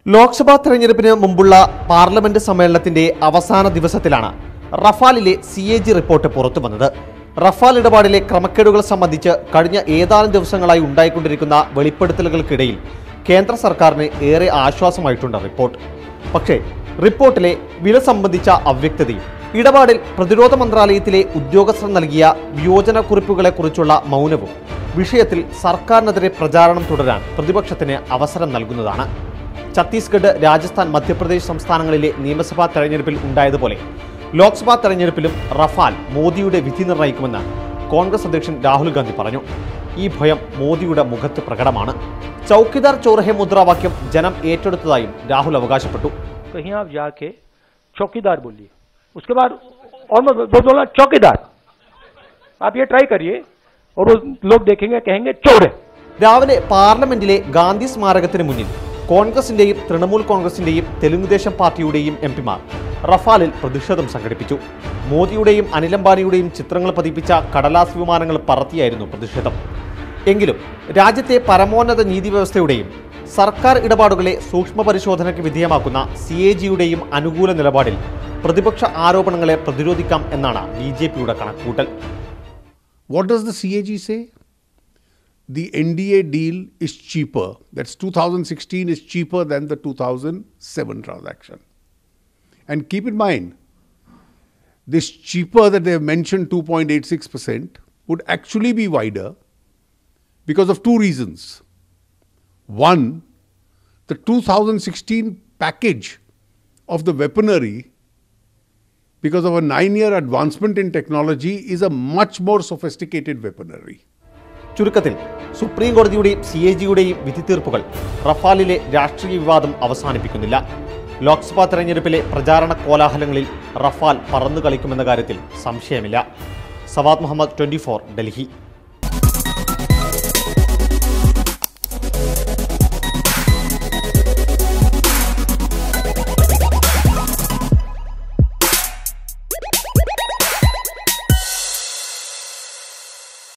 ലോക്സഭാ തെരഞ്ഞെടുപ്പിന് മുമ്പുള്ള പാർലമെന്റ് സമ്മേളനത്തിന്റെ അവസാന ദിവസത്തിലാണ് റഫാലിലെ സി എ ജി റിപ്പോർട്ട് പുറത്തുവന്നത് റഫാൽ ഇടപാടിലെ ക്രമക്കേടുകൾ സംബന്ധിച്ച് കഴിഞ്ഞ ഏതാനും ദിവസങ്ങളായി ഉണ്ടായിക്കൊണ്ടിരിക്കുന്ന വെളിപ്പെടുത്തലുകൾക്കിടയിൽ കേന്ദ്ര സർക്കാരിന് ഏറെ ആശ്വാസമായിട്ടുണ്ട് റിപ്പോർട്ട് പക്ഷേ റിപ്പോർട്ടിലെ വില സംബന്ധിച്ച അവ്യക്തതയും ഇടപാടിൽ പ്രതിരോധ മന്ത്രാലയത്തിലെ ഉദ്യോഗസ്ഥർ നൽകിയ വിയോജനക്കുറിപ്പുകളെക്കുറിച്ചുള്ള മൗനവും വിഷയത്തിൽ സർക്കാരിനെതിരെ പ്രചാരണം തുടരാൻ പ്രതിപക്ഷത്തിന് അവസരം നൽകുന്നതാണ് ഛത്തീസ്ഗഡ് രാജസ്ഥാൻ മധ്യപ്രദേശ് സംസ്ഥാനങ്ങളിലെ നിയമസഭാ തെരഞ്ഞെടുപ്പിൽ ഉണ്ടായതുപോലെ ലോക്സഭാ തെരഞ്ഞെടുപ്പിലും റഫാൽ മോദിയുടെ വിധി നിർണ്ണയിക്കുമെന്ന് കോൺഗ്രസ് അധ്യക്ഷൻ രാഹുൽ ഗാന്ധി പറഞ്ഞു ഈ ഭയം മോദിയുടെ മുഖത്ത് പ്രകടമാണ് ചൌക്കിദാർ ചോർഹെ മുദ്രാവാക്യം ജനം ഏറ്റെടുത്തതായും രാഹുൽ അവകാശപ്പെട്ടു कहीं आप जाके चौकीदार बोलिए उसके बाद और मैं बो- बोला चौकीदार आप ये ट्राई करिए और वो लोग देखेंगे कहेंगे चोर है രാവിലെ പാർലമെന്റിലെ ഗാന്ധി സ്മാരകത്തിന് മുന്നിൽ കോൺഗ്രസിന്റെയും തൃണമൂൽ കോൺഗ്രസിന്റെയും തെലുങ്കുദേശം പാർട്ടിയുടെയും എം പിമാർ റഫാലിൽ പ്രതിഷേധം സംഘടിപ്പിച്ചു മോദിയുടെയും അനിലംബാനിയുടെയും ചിത്രങ്ങൾ പതിപ്പിച്ച കടലാസ് വിമാനങ്ങൾ പറത്തിയായിരുന്നു പ്രതിഷേധം എങ്കിലും രാജ്യത്തെ പരമോന്നത നീതിവ്യവസ്ഥയുടെയും സർക്കാർ ഇടപാടുകളെ സൂക്ഷ്മ പരിശോധനയ്ക്ക് വിധേയമാക്കുന്ന സി എ ജിയുടെയും അനുകൂല നിലപാടിൽ പ്രതിപക്ഷ ആരോപണങ്ങളെ പ്രതിരോധിക്കാം എന്നാണ് ബി ജെ പിയുടെ കണക്കുകൂട്ടൽ What does the CAG say? The NDA deal is cheaper. That's 2016 is cheaper than the 2007 transaction. And keep in mind, this cheaper that they have mentioned 2.86% would actually be wider because of two reasons. One, the 2016 package of the weaponry because of a nine year advancement in technology, is a much more sophisticated weaponry. ചുരുക്കത്തിൽ supreme കോടതിയുടെയും C A ജിയുടെയും വിധി തീർപ്പുകൾ റഫാലിലെ രാഷ്ട്രീയ വിവാദം അവസാനിപ്പിക്കുന്നില്ല ലോക്സഭാ തെരഞ്ഞെടുപ്പിലെ പ്രചാരണ കോലാഹലങ്ങളിൽ Rafale പറന്നു കളിക്കുമെന്ന കാര്യത്തിൽ സംശയമില്ല സവാദ് മുഹമ്മദ് ട്വന്റി ഡൽഹി